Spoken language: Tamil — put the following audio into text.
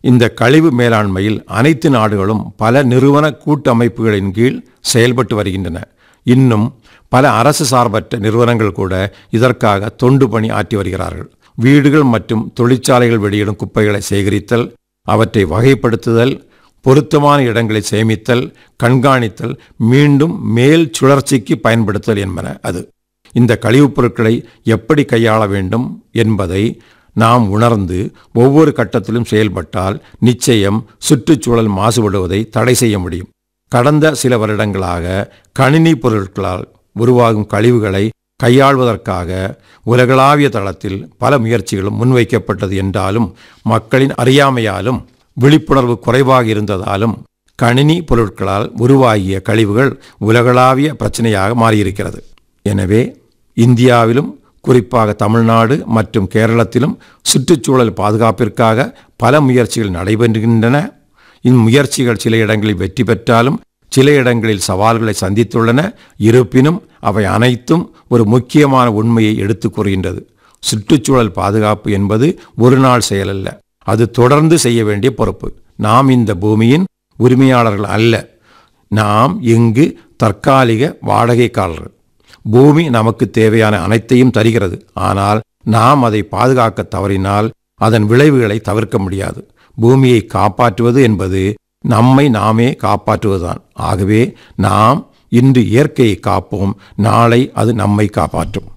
இந்த கழிவு மேலாண்மையில் அனைத்து நாடுகளும் பல நிறுவன கூட்டமைப்புகளின் கீழ் செயல்பட்டு வருகின்றன இன்னும் பல அரசு சார்பற்ற நிறுவனங்கள் கூட இதற்காக தொண்டு பணி ஆற்றி வருகிறார்கள் வீடுகள் மற்றும் தொழிற்சாலைகள் வெளியிடும் குப்பைகளை சேகரித்தல் அவற்றை வகைப்படுத்துதல் பொருத்தமான இடங்களை சேமித்தல் கண்காணித்தல் மீண்டும் மேல் சுழற்சிக்கு பயன்படுத்தல் என்பன அது இந்த கழிவுப் பொருட்களை எப்படி கையாள வேண்டும் என்பதை நாம் உணர்ந்து ஒவ்வொரு கட்டத்திலும் செயல்பட்டால் நிச்சயம் சுற்றுச்சூழல் மாசுபடுவதை தடை செய்ய முடியும் கடந்த சில வருடங்களாக கணினி பொருட்களால் உருவாகும் கழிவுகளை கையாள்வதற்காக உலகளாவிய தளத்தில் பல முயற்சிகளும் முன்வைக்கப்பட்டது என்றாலும் மக்களின் அறியாமையாலும் விழிப்புணர்வு குறைவாக இருந்ததாலும் கணினி பொருட்களால் உருவாகிய கழிவுகள் உலகளாவிய பிரச்சனையாக மாறியிருக்கிறது எனவே இந்தியாவிலும் குறிப்பாக தமிழ்நாடு மற்றும் கேரளத்திலும் சுற்றுச்சூழல் பாதுகாப்பிற்காக பல முயற்சிகள் நடைபெறுகின்றன இம்முயற்சிகள் சில இடங்களில் வெற்றி பெற்றாலும் சில இடங்களில் சவால்களை சந்தித்துள்ளன இருப்பினும் அவை அனைத்தும் ஒரு முக்கியமான உண்மையை எடுத்துக் கூறுகின்றது சுற்றுச்சூழல் பாதுகாப்பு என்பது ஒரு நாள் செயலல்ல அது தொடர்ந்து செய்ய வேண்டிய பொறுப்பு நாம் இந்த பூமியின் உரிமையாளர்கள் அல்ல நாம் இங்கு தற்காலிக வாடகைக்காரர்கள் பூமி நமக்கு தேவையான அனைத்தையும் தருகிறது ஆனால் நாம் அதை காக்க தவறினால் அதன் விளைவுகளை தவிர்க்க முடியாது பூமியை காப்பாற்றுவது என்பது நம்மை நாமே காப்பாற்றுவதுதான் ஆகவே நாம் இன்று இயற்கையை காப்போம் நாளை அது நம்மை காப்பாற்றும்